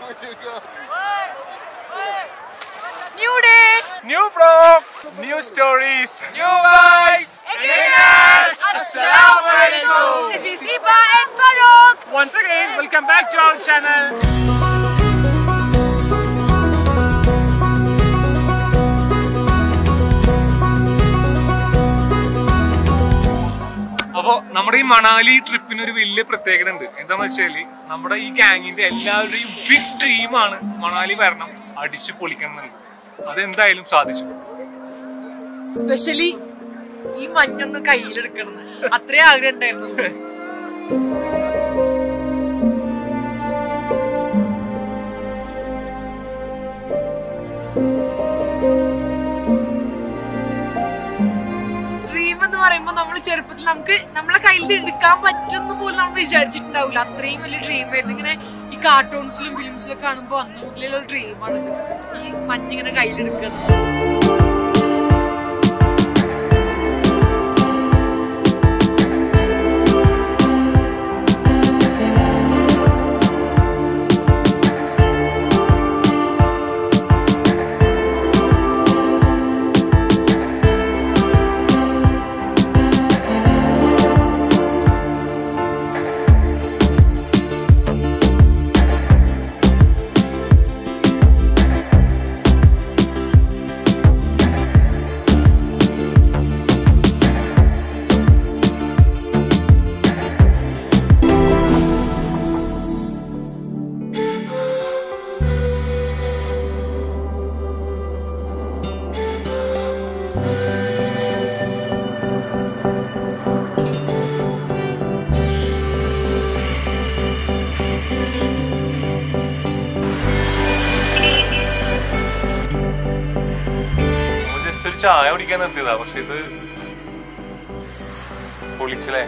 New day. New vlog, new stories, new vibes. Assalamu alaikum. This is Iba and Farouk. Once again, welcome back to our channel. അപ്പോ നമ്മുടെ ഈ മണാലി ട്രിപ്പിന് ഒരു വലിയ പ്രത്യേകത ഉണ്ട് എന്താന്ന് വെച്ചാല് നമ്മുടെ ഈ ഗാങ്ങിന്റെ എല്ലാവരുടെയും ബിഗ് ഡ്രീമാണ് മണാലി വരണം അടിച്ചു പൊളിക്കണം എന്നുള്ളത് അതെന്തായാലും സാധിച്ചു സ്പെഷ്യലി ഈ മഞ്ഞൊന്ന് കയ്യിലെടുക്കണം അത്രേ ആഗ്രഹം ഉണ്ടായിരുന്നു ഡ്രീം എന്ന് പറയുമ്പോൾ നമ്മൾ ചെറുപ്പത്തിൽ നമുക്ക് നമ്മളെ കയ്യിൽ ഇത് എടുക്കാൻ പറ്റുന്ന പോലും നമ്മൾ വിചാരിച്ചിട്ടുണ്ടാവില്ല അത്രയും വലിയ ഡ്രീം ആയിരുന്നു ഇങ്ങനെ ഈ കാർട്ടൂൺസിലും ഫിലിംസിലും കാണുമ്പോൾ അന്ന് മുതലുള്ള ഡ്രീമാണിത് ഈ മഞ്ഞിങ്ങനെ കയ്യിലെടുക്കുന്നത് ജസ്റ്റ് ഒരു ചായ കുടിക്കാൻ നിർത്തിയതാ പക്ഷെ ഇത് പൊളിച്ചല്ലേ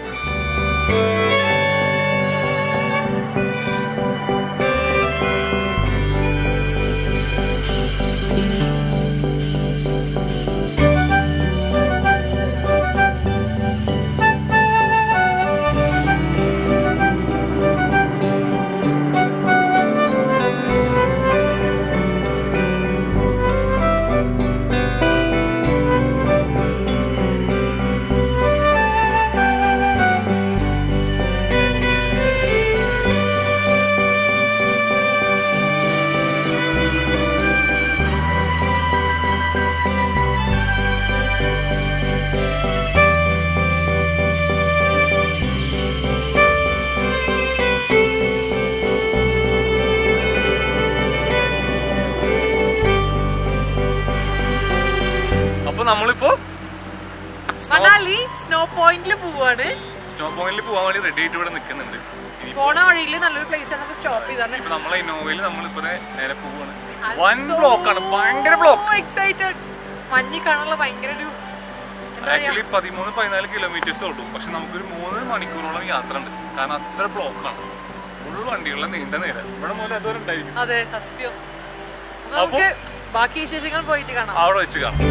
അപ്പൊ നമ്മളിപ്പോ മണാലി സ്നോ പോയിന്റിൽ പോവാണ് സ്നോ പോയിന്റിൽ പോകാൻ വേണ്ടി റെഡി ആയിട്ട് ഇവിടെ നിൽക്കുന്നുണ്ട് ഇനി പോണ വഴിയിൽ നല്ലൊരു പ്ലേസ് ആണ് സ്റ്റോപ്പ് ചെയ്താണ് ഇപ്പൊ നമ്മളെ ഇന്നോവയിൽ നമ്മളിപ്പോ നേരെ പോവാണ് വൻ ബ്ലോക്കാണ് ഭയങ്കര ബ്ലോക്ക് എക്സൈറ്റഡ് മഞ്ഞ് കാണാനുള്ള ഭയങ്കര ഒരു എന്താ പറയാ ആക്ച്വലി പതിമൂന്ന് പതിനാല് കിലോമീറ്റേഴ്സ് ഓടും പക്ഷെ നമുക്കൊരു മൂന്ന് മണിക്കൂറോളം യാത്ര ഉണ്ട് കാരണം അത്ര ബ്ലോക്കാണ് ഫുൾ വണ്ടികളുടെ നീണ്ട നേരം ഇവിടെ മുതൽ അതുവരെ ഉണ്ടായിരിക്കും അതെ സത്യം അപ്പൊ നമുക്ക് ബാക്കി വിശേഷങ്ങൾ പോയിട്ട് കാണാം അവിടെ വെച്ച് കാണാം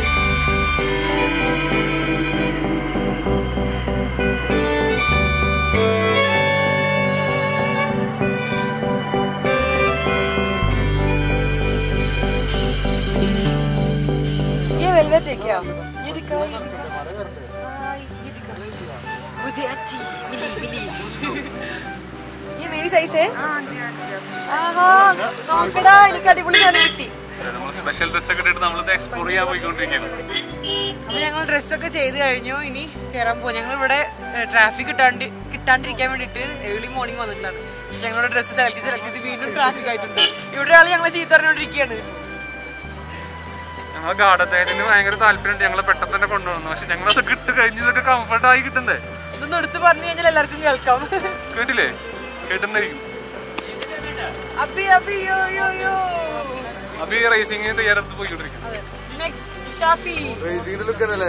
ये वेलवेट है क्या ये दिखाओ ये दिखाओ हाँ, ये दिखाओ मुझे अच्छी मिली मिली ये मेरी साइज है ആഹാ നോക്കടാ എനിക്ക് അടിപൊളി സാധനം കിട്ടി നമ്മൾ സ്പെഷ്യൽ ഡ്രസ് ഒക്കെ ഇട്ടിട്ട് നമ്മളിത് എക്സ്പ്ലോർ ചെയ്യാൻ പോയിക്കൊണ്ടിരിക്കുകയാണ് അപ്പൊ ഞങ്ങൾ ഡ്രസ്സൊക്കെ ചെയ്ത് കഴിഞ്ഞു ഇനി കയറാൻ പോകും ഞങ്ങൾ ഇവിടെ ട്രാഫിക് കിട്ടാണ്ട് കിട്ടാണ്ടിരിക്കാൻ വേണ്ടിയിട്ട് ഏർലി മോർണിംഗ് വന്നിട്ടാണ് പക്ഷെ ഞങ്ങളുടെ ഡ്രസ്സ് സെലക്ട് ചെയ്ത് സെലക്ട് ചെയ്ത് വീണ്ടും ട്രാഫിക് ആയിട്ടുണ്ട് ഇവിടെ ആൾ ഞങ്ങളെ ചീത്ത പറഞ്ഞുകൊണ്ടിരിക്കുകയാണ് ഞങ്ങളെ ഗാഠദ്ദേഹത്തിന് ഭയങ്കര താല്പര്യമുണ്ട് ഞങ്ങളെ പെട്ടെന്ന് തന്നെ കൊണ്ടുവന്നു പക്ഷെ ഞങ്ങളത് കിട്ട് കഴിഞ്ഞതൊക്കെ കംഫർട്ട് ആയി കിട്ടണ്ടേ ഇതൊന്നും എടുത്ത് പറഞ്ഞു കഴിഞ്ഞാൽ എല്ലാവർക്കും കേൾക്കാം കേട്ടില്ലേ കേട്ടിട്ടുണ്ടായിരിക്കും അബി അബി യോ യോ യോ അപ്പൊ ഈ റേസിംഗിന് തയ്യാറെടുത്ത് പോയിക്കൊണ്ടിരിക്കുന്നു നെക്സ്റ്റ് ഷാഫി റേസിംഗിന്റെ ലുക്ക് തന്നെ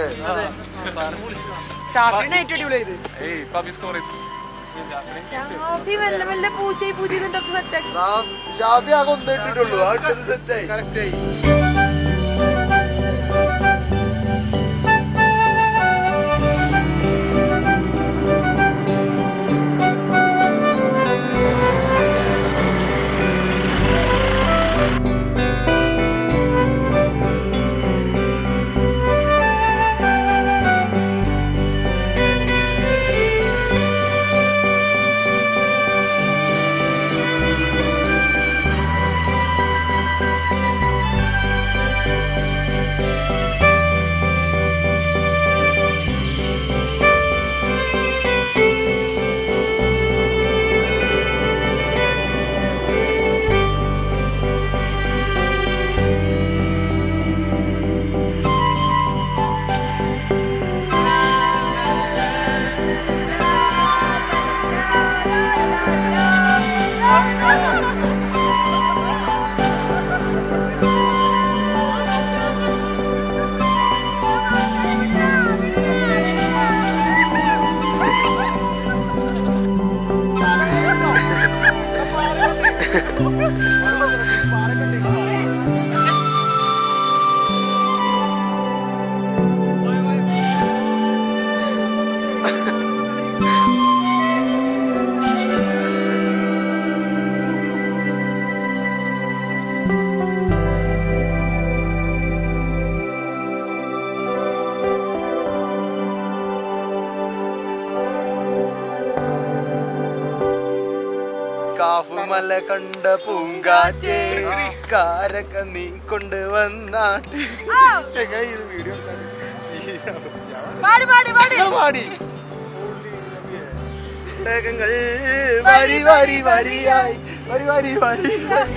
ഷാഫിനെ ഏറ്റവും അടിപൊളി ചെയ്ത് ഏയ് ഇപ്പൊ അഭി സ്കോർ ചെയ്തു ഷാഫി മെല്ലെ മെല്ലെ പൂച്ചയായി പൂച്ച ചെയ്തിട്ടൊക്കെ സെറ്റാക്കി ഷാഫി ആകെ ഒന്നേ ഇട്ടിട്ടുള്ളൂ ആ ഇട്ടത് സെറ്റായി കറക്റ്റ് ആയി കാഫുമല കണ്ട പൂങ്കാറ്റേ കാരക്ക നീ കൊണ്ടുവന്നാട്ട് ചങ്ങായി ഇത് വീഡിയോ പാടി പാടി പാടി പാടി ഒട്ടകങ്ങൾ വരി വരി വരിയായി വരി വരി വരി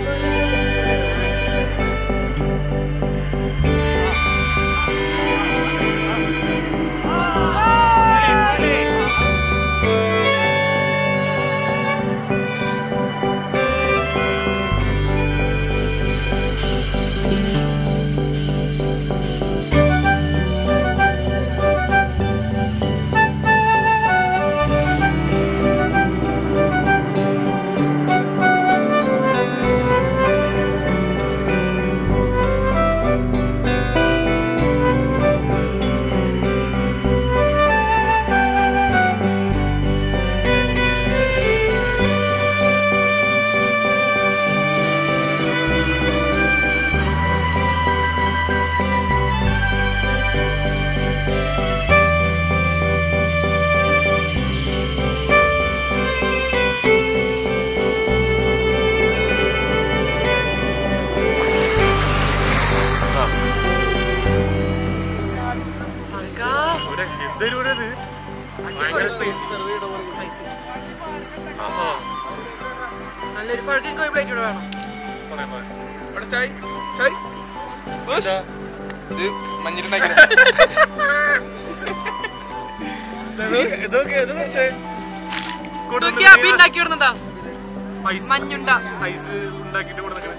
നല്ലൊരു പഴക്കം ഒരു പ്ലേറ്റ് കൂടെ വേണം ഇവിടെ ചായ് ചായ് ഇത് മഞ്ഞിട്ടുണ്ടാക്കി ഇതൊക്കെ അഭി ഉണ്ടാക്കി വിടുന്നതാ മഞ്ഞുണ്ട ഐസ് ഉണ്ടാക്കിട്ട് കൊടുക്കണേ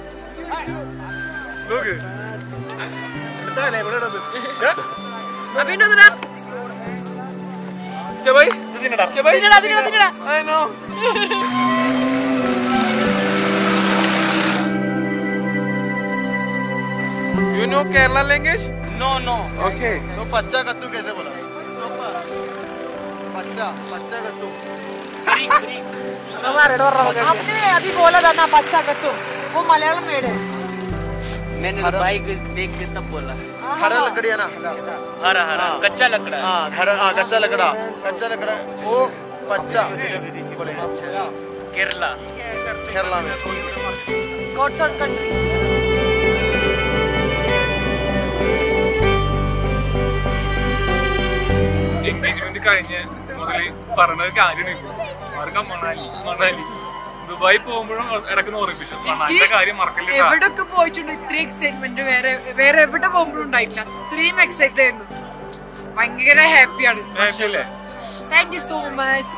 നോക്ക് എടുത്താലേ ഇവിടെ ഇടത്. ഏ? അഭിന്റെ ഒന്നിടാ ഇത് തിന്നടാ. തിന്നടാ തിന്നടാ തിന്നടാ You know Kerala language? No, no. Okay. तो पच्चा कद्दू कैसे बोला? पच्चा पच्चा कद्दू आपने अभी बोला था ना बच्चा कट्टू वो मलयालम मेड है मैंने तो बाइक देख के तब बोला हरा लकड़ी है ना हरा हरा कच्चा लकड़ा है। हाँ हरा हाँ कच्चा लकड़ा कच्चा लकड़ा वो पच्चा केरला केरला में गॉड्स ऑन कंट्री എൻഗേജ്മെന്റ് കഴിഞ്ഞ് മുതൽ പറഞ്ഞ ഒരു കാര്യമാണ് അവർക്ക് മണാലി മണാലി ദുബായി പോകുമ്പോഴും ഇടയ്ക്ക് ഓർമ്മിപ്പിച്ചു മണാലിന്റെ കാര്യം മറക്കല്ലേ ട്ടാ. എവിടൊക്കെ പോയിട്ടുണ്ട് ഇത്രയും എക്സൈറ്റ്മെന്റ് വേറെ വേറെ എവിടെ പോകുമ്പോഴും ഉണ്ടായിട്ടില്ല ഇത്രയും എക്സൈറ്റഡ് ആയിരുന്നു ഭയങ്കര ഹാപ്പിയാണ് Happy അല്ലേ? താങ്ക് യു സോ മച്ച്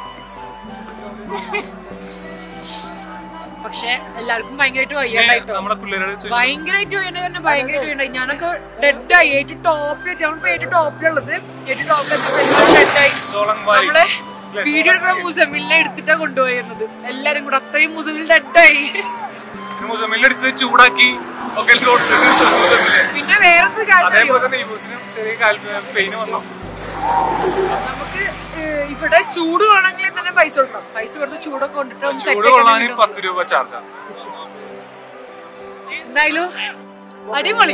പക്ഷെ എല്ലാവർക്കും ഭയങ്കരമായിട്ട് പിന്നെ വയ്യാണ്ടായിട്ടോ നമ്മുടെ പിള്ളേരോട് ചോദിച്ചു ഭയങ്കരമായിട്ട് വയ്യാണ്ട് പറഞ്ഞാൽ ഭയങ്കരമായിട്ട് വയ്യാണ്ടായി ഞാനൊക്കെ ഡെഡായി ഏറ്റവും ടോപ്പിലെത്തി നമ്മളിപ്പോ ഏറ്റവും ടോപ്പിലുള്ളത് ഏറ്റവും ടോപ്പിലെത്തി ഡെഡായി സോളൻ വാലി നമ്മള് വീഡിയോ എടുക്കുന്ന മുസമിലിനെ എടുത്തിട്ടാ കൊണ്ടുപോയിരുന്നത് എല്ലാരും കൂടെ അത്രയും മുസമിൽ ഡെഡായി മുസമ്മിലെടുത്ത് ചൂടാക്കി ഒക്കെ കൊടുത്ത് മുസമ്മില്. പിന്നെ വേറൊരു കാര്യം അറിയോ? അതേപോലെ തന്നെ ഈ ബസ്സിനും ചെറിയ കാൽ പെയിന് വന്നു നമുക്ക് ഏഹ്, ഇവിടെ ചൂട് വേണമെങ്കിൽ തന്നെ പൈസ കൊടുക്കണം പൈസ കൊടുത്ത് ചൂടൊക്കെ കൊണ്ടിട്ട് ഒന്ന് ചൂട് സെറ്റ് കൊള്ളാനും പത്ത് രൂപ ചാർജാണ് എന്തായാലും അടിപൊളി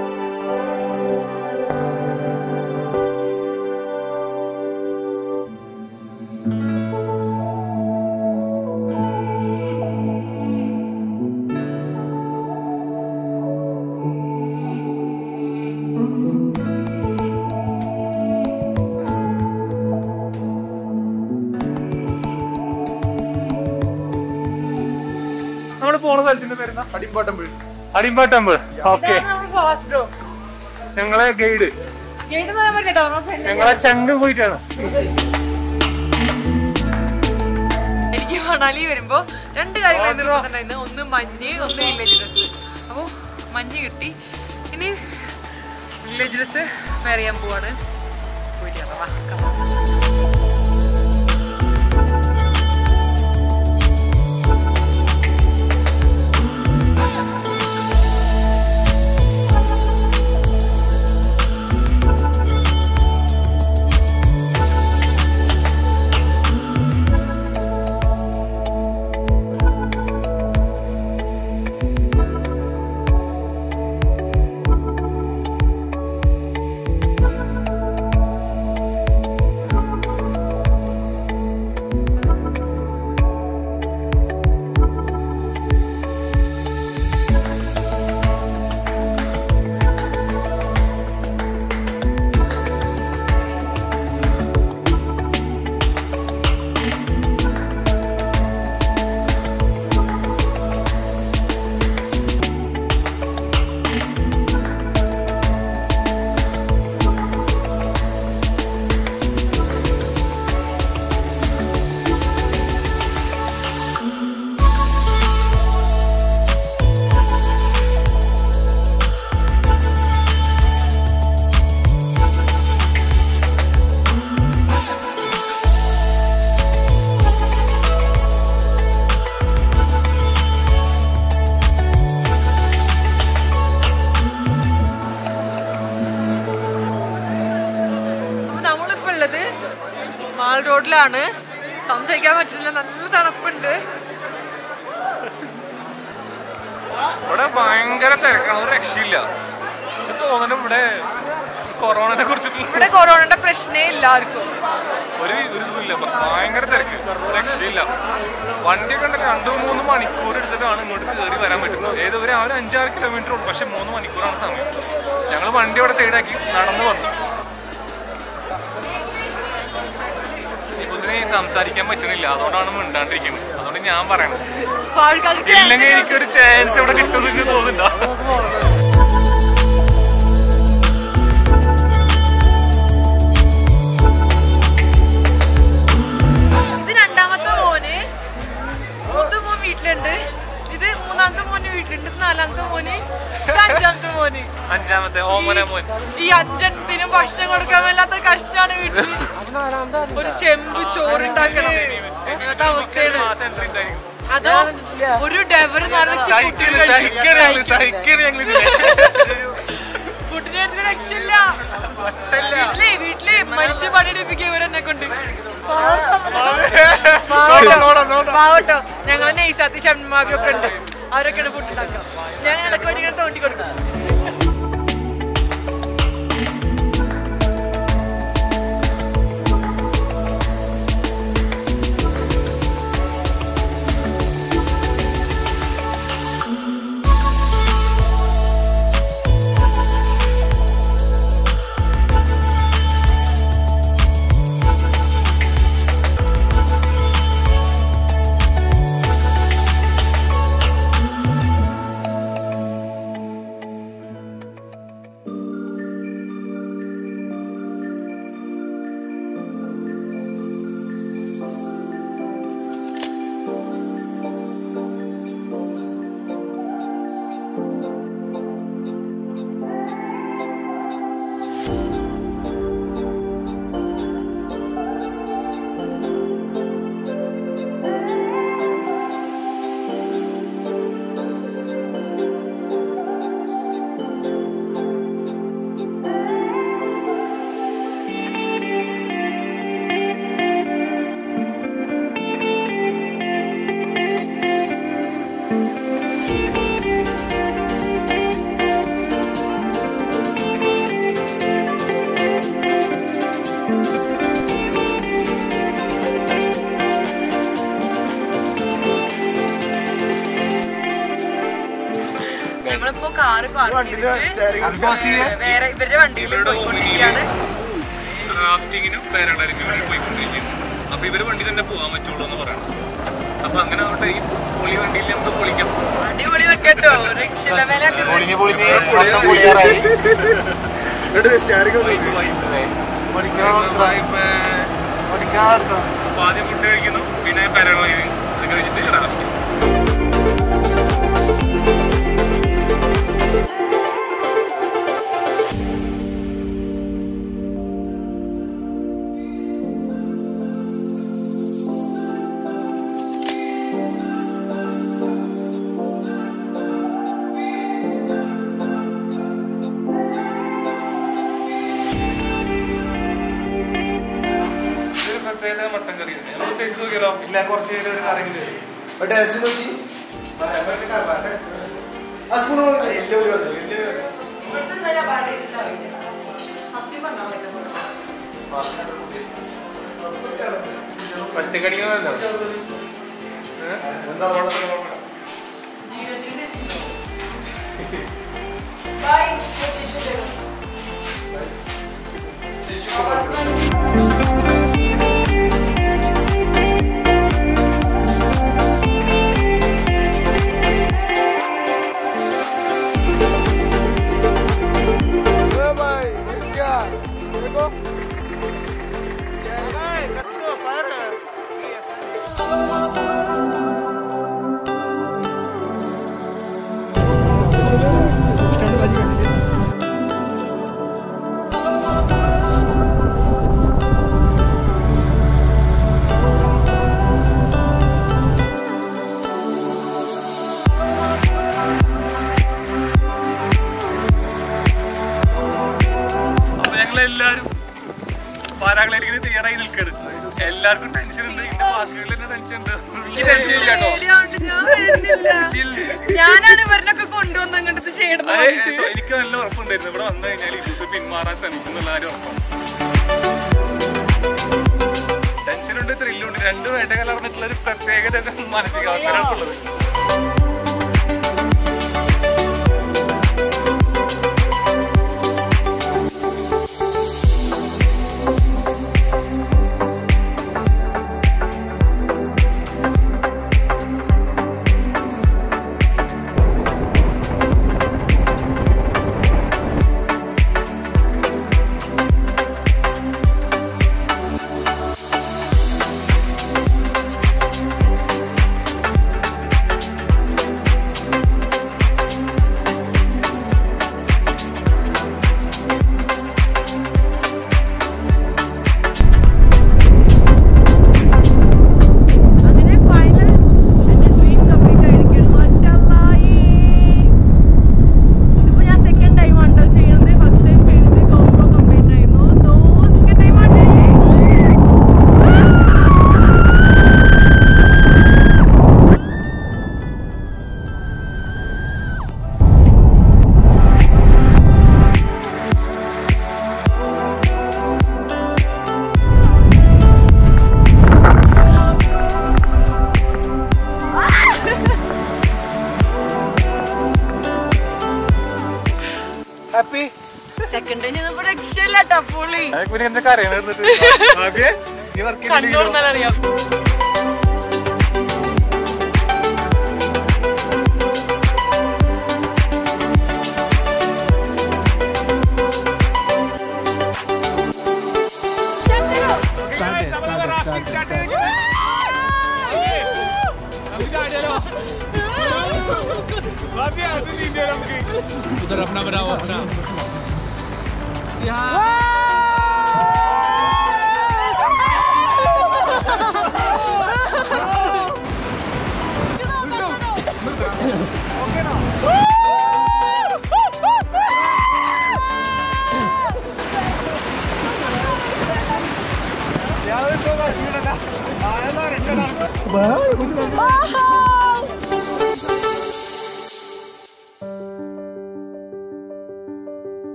നമ്മൾ പോണ സ്ഥലത്തിന്റെ പേരെന്താ അടിപ്പാട്ടം വീട് അടിമ്പ ടെമ്പിൾ ഓക്കെ ഇതാണ് നമ്മുടെ ഫാസ്റ്റ് ബ്രോ ഞങ്ങളെ ഗൈഡ് ഗൈഡ് പറയാൻ പറ്റട്ടോ നമ്മുടെ friend. ഞങ്ങളെ ചങ്ക് പോയിട്ടാണ് എനിക്ക് മണാലി വരുമ്പോ രണ്ട് കാര്യങ്ങളായിരുന്നു നിർബന്ധമുണ്ടായിരുന്നു ഒന്ന് മഞ്ഞ് ഒന്ന് വില്ലേജ് ഡ്രസ് അപ്പൊ മഞ്ഞ് കിട്ടി ഇനി വില്ലേജ് ഡ്രസ് വെയർ ചെയ്യാൻ പോവാണ് പോയിട്ട് വരാം. വാ, come on. മാൾ റോഡിലാണ് സംസാരിക്കാൻ പറ്റുന്നില്ല നല്ല തണുപ്പുണ്ട് ഇവിടെ ഭയങ്കര തിരക്കാണ് ഒരു രക്ഷയില്ല എനിക്ക് തോന്നുന്നു ഇവിടെ കൊറോണനെ കുറിച്ചിട്ടുള്ള ഇവിടെ കൊറോണയുടെ പ്രശ്നേ ഇല്ലാർക്കും ഒരു ഒരു ഇതുമില്ല ഭയങ്കര തിരക്ക് രക്ഷയില്ല വണ്ടിയൊക്കെ ഉണ്ടെങ്കിൽ രണ്ടു മൂന്ന് മണിക്കൂർ എടുത്തിട്ടാണ് ഇങ്ങോട്ട് കയറി വരാൻ പറ്റുന്നത് ഏത് ഒരു ആ ഒരു അഞ്ചാറ് കിലോമീറ്റർ ഉള്ളൂ പക്ഷെ മൂന്ന് മണിക്കൂറാണ് സമയം ഞങ്ങൾ വണ്ടി അവിടെ സൈഡാക്കി നടന്നു വന്നു ഇതിനെ സംസാരിക്കാൻ പറ്റണില്ല അതുകൊണ്ടാണ് മിണ്ടാണ്ടിരിക്കുന്നത് അതുകൊണ്ട് ഞാൻ പറയണത് അപ്പൊ ആൾക്കാർക്ക് ഇല്ലെങ്കിൽ എനിക്കൊരു ചാൻസ് ഇവിടെ കിട്ടുമെന്ന് തോന്നുന്നുണ്ടോ ഇത് രണ്ടാമത്തെ മോന് മൂത്ത മോൻ വീട്ടിലുണ്ട് ഇത് മൂന്നാമത്തെ മോന് വീട്ടിലുണ്ട് ഇത് നാലാമത്തെ മോന് ഇത് അഞ്ചാമത്തെ മോന് അഞ്ചാമത്തെ ഓമന മോൻ ഈ അഞ്ചെണ്ണത്തിനും ഭക്ഷണം കൊടുക്കാൻ മേലാത്ത കഷ്ടാണ് വീട്ടിൽ ഒരു ചെമ്പ് ചോറുണ്ടാക്കണം അങ്ങനത്തെ അവസ്ഥയാണ് മാസം എത്ര ഉണ്ടായിരിക്കും? അതോ ഒരു ഡെവർ നിറച്ച് സഹിക്കരുത്, സഹിക്കരുത്, സഹിക്കരുത് ഞങ്ങളിതിനെ. ഫുഡിന് ഒരു രക്ഷയില്ല വീട്ടില് വീട്ടില് മരിച്ച് പണിയെടുപ്പിക്കുക ഇവരെന്നെ കൊണ്ട് പാവട്ടോ ഞങ്ങളെ നെയ്സാത്തി ഷൺമാബി ഒക്കെ ഉണ്ട് അവരൊക്കെയാണ് ഫുഡ് ഉണ്ടാക്കുക ഞാൻ ഇടയ്ക്ക് വേണ്ടി ഇങ്ങനെ തോണ്ടി കൊടുക്കും ഞങ്ങളിപ്പോ കാറ് പാർക്ക് ചെയ്തിട്ട് വേറെ ഇവരുടെ വണ്ടിയിൽ പോയിക്കൊണ്ടിരിക്കുകയാണ് റാഫ്റ്റിങ്ങിനും പാരാഗ്ലൈഡിങ്ങിനും വേണ്ടി പോയിക്കൊണ്ടിരിക്കുന്നു അപ്പൊ ഇവര് വണ്ടി തന്നെ പോകാൻ പറ്റുള്ളൂ എന്ന് പറയണം അപ്പൊ അങ്ങനെ ആവട്ടെ ഈ പൊളി വണ്ടിയിൽ നമുക്ക് പൊളിക്കാം അടിപൊളി വെക്കട്ടോ രക്ഷയില്ല മേലെ പൊളിഞ്ഞ് പൊളിഞ്ഞ് മൊത്തം പൊളിയാറായി അപ്പൊ ആദ്യം ഫുഡ് കഴിക്കുന്നു പിന്നെ പാരാഗ്ലൈഡിങ് അത് കഴിഞ്ഞിട്ട് റാഫ്റ്റിംഗ് ഇതൊരു പ്രത്യേക മട്ടൻ കറി തന്നെ നമുക്ക് ടേസ്റ്റ് നോക്കിയാലോ ഇല്ല കുറച്ച് നേരം ഒരു കറി ടേസ്റ്റ് നോക്കി ആ സ്പൂൺ എല്ലാം ഒരു വന്നു വലിയ ഇവിടുത്തെ എന്തായാലും bad taste ആവില്ല. സത്യം പറഞ്ഞാൽ മതി. പച്ചക്കറികളല്ല എന്താ ജീവിതത്തിന്റെ taste ഉണ്ടോ? Bye. Tissue തരൂ. भाई क्या देखो അപ്പൊ ഞങ്ങളെല്ലാരും പാരാഗ്ലൈഡിങ്ങിന് തയ്യാറായി നിൽക്കരുത് എല്ലാവർക്കും ടെൻഷൻ ഉണ്ട് എന്റെ വാക്കുകളിൽ തന്നെ ടെൻഷൻ ഉണ്ട് പേടിയാവുണ്ട്, ഞാൻ വരുന്നില്ല. ഞാനാണ് ഇവരിനൊക്കെ കൊണ്ടുവന്ന് അങ്ങോട്ട് ചെയ്യണത് അതെ, സോ എനിക്ക് നല്ല ഉറപ്പുണ്ടായിരുന്നു ഇവിടെ വന്നു കഴിഞ്ഞാൽ ഇത് പിന്മാറാൻ ശ്രമിക്കുന്നുള്ള ആ ഒരു ഉറപ്പാണ് ടെൻഷനുണ്ട് ത്രില്ലുണ്ട് രണ്ടും ഇട കലർന്നിട്ടുള്ള ഒരു പ്രത്യേകത മാനസികാവസ്ഥകൾക്കുള്ളത് അങ്ങനെ ഫൈനൽ എന്റെ ഡ്രീം കംപ്ലീറ്റ് ആയിരിക്കണം മാഷാല്ലാഹ്. ഇതിപ്പോ ഞാൻ സെക്കൻഡ് ടൈം ആണ് ട്ടോ ചെയ്യുന്നത് ഫസ്റ്റ് ടൈം ചെയ്തിട്ട് GoPro കംപ്ലൈന്റ് ആയിരുന്നു സോ സെക്കൻഡ് ടൈം ആണ് ഹാപ്പി സെക്കൻഡ് ടൈം ചെയ്തപ്പോ രക്ഷയില്ല ട്ടോ പുളി അതൊക്കെ പിന്നെ എന്തൊക്കെ അറിയണം നീ വർക്ക് കണ്ടുകൊടുത്താലറിയാം उधर अपना बनाओ अपना Wow!